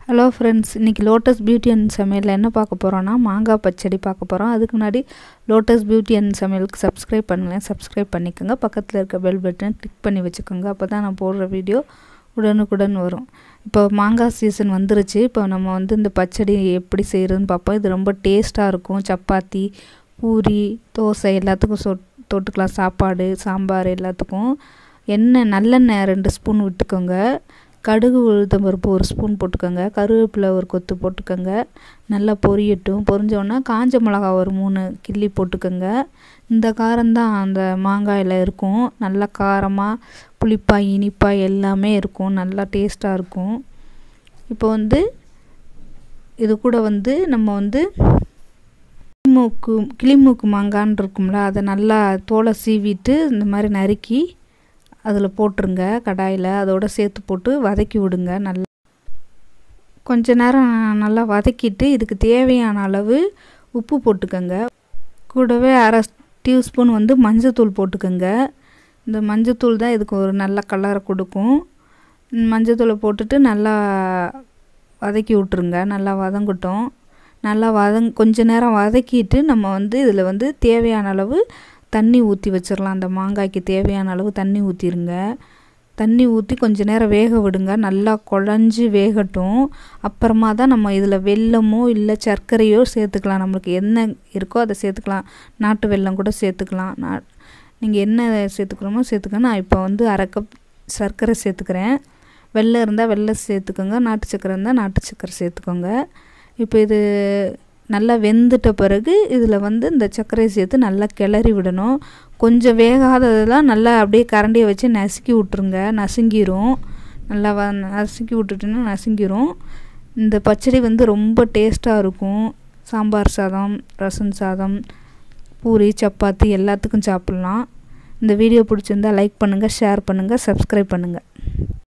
hello friends இன்றைக்கி lotus beauty and சமையலில் என்ன பார்க்க போகிறோன்னா மாங்காய் பச்சடி பார்க்க போகிறோம் அதுக்கு முன்னாடி லோட்டஸ் பியூட்டி அண்ட் சமையலுக்கு சப்ஸ்கிரைப் பண்ணுங்களேன் சப்ஸ்கிரைப் பண்ணிக்கோங்க பக்கத்தில் இருக்க பெல் பட்டனை கிளிக் பண்ணி வச்சுக்கோங்க அப்போ தான் நான் போடுற வீடியோ உடனுக்குடன் வரும் இப்போ மாங்காய் சீசன் வந்துருச்சு இப்போ நம்ம வந்து இந்த பச்சடி எப்படி செய்கிறதுன்னு பார்ப்போம் இது ரொம்ப டேஸ்ட்டாக இருக்கும் சப்பாத்தி பூரி தோசை எல்லாத்துக்கும் சொ தொட்டுக்கலாம் சாப்பாடு சாம்பார் எல்லாத்துக்கும் எண்ணெய் நல்லெண்ணெய் ரெண்டு ஸ்பூன் விட்டுக்கோங்க கடுகு உளுத்தம் பருப்பு ஒரு ஸ்பூன் போட்டுக்கோங்க கருவேப்பிலை ஒரு கொத்து போட்டுக்கோங்க நல்லா பொரியட்டும் பொரிஞ்சோன்னா காஞ்ச மிளகா ஒரு மூணு கிள்ளி போட்டுக்கோங்க இந்த காரம்தான் அந்த மாங்காயில் இருக்கும் நல்லா காரமாக புளிப்பாக இனிப்பாக எல்லாமே இருக்கும் நல்லா டேஸ்ட்டாக இருக்கும் இப்போ வந்து இது கூட வந்து நம்ம வந்து கிளிமூக்கு கிளிமூக்கு மாங்கான்னு இருக்கும்ல அதை நல்லா தோலை சீவிட்டு இந்த மாதிரி நறுக்கி அதில் போட்டுருங்க கடாயில் அதோடு சேர்த்து போட்டு வதக்கி விடுங்க நல்லா கொஞ்ச நேரம் நல்லா வதக்கிட்டு இதுக்கு தேவையான அளவு உப்பு போட்டுக்கோங்க கூடவே அரை டீஸ்பூன் வந்து மஞ்சத்தூள் போட்டுக்கோங்க இந்த மஞ்சத்தூள் தான் இதுக்கு ஒரு நல்ல கலரை கொடுக்கும் மஞ்சத்தூளை போட்டுட்டு நல்லா வதக்கி விட்ருங்க நல்லா வதங்கட்டும் நல்லா வதங் கொஞ்ச நேரம் வதக்கிட்டு நம்ம வந்து இதில் வந்து தேவையான அளவு தண்ணி ஊற்றி வச்சிடலாம் அந்த மாங்காய்க்கு தேவையான அளவு தண்ணி ஊற்றிருங்க தண்ணி ஊற்றி கொஞ்ச நேரம் வேக விடுங்க நல்லா குழஞ்சி வேகட்டும் அப்புறமா தான் நம்ம இதில் வெல்லமோ இல்லை சர்க்கரையோ சேர்த்துக்கலாம் நம்மளுக்கு என்ன இருக்கோ அதை சேர்த்துக்கலாம் நாட்டு வெல்லம் கூட சேர்த்துக்கலாம் நா நீங்கள் என்ன சேர்த்துக்கிறோமோ சேர்த்துக்க நான் இப்போ வந்து அரை கப் சர்க்கரை சேர்த்துக்கிறேன் வெள்ளம் இருந்தால் வெள்ளம் சேர்த்துக்கோங்க நாட்டு சர்க்கரை இருந்தால் நாட்டு சர்க்கரை சேர்த்துக்கோங்க இப்போ இது நல்லா வெந்துட்ட பிறகு இதில் வந்து இந்த சர்க்கரையை சேர்த்து நல்லா கிளறி விடணும் கொஞ்சம் வேகாததெல்லாம் நல்லா அப்படியே கரண்டியை வச்சு நசுக்கி விட்ருங்க நசுங்கிரும் நல்லா வ நசுக்கி விட்டுட்டுன்னா நசுங்கிரும் இந்த பச்சடி வந்து ரொம்ப டேஸ்ட்டாக இருக்கும் சாம்பார் சாதம் ரசம் சாதம் பூரி சப்பாத்தி எல்லாத்துக்கும் சாப்பிட்லாம் இந்த வீடியோ பிடிச்சிருந்தா லைக் பண்ணுங்கள் ஷேர் பண்ணுங்கள் சப்ஸ்கிரைப் பண்ணுங்கள்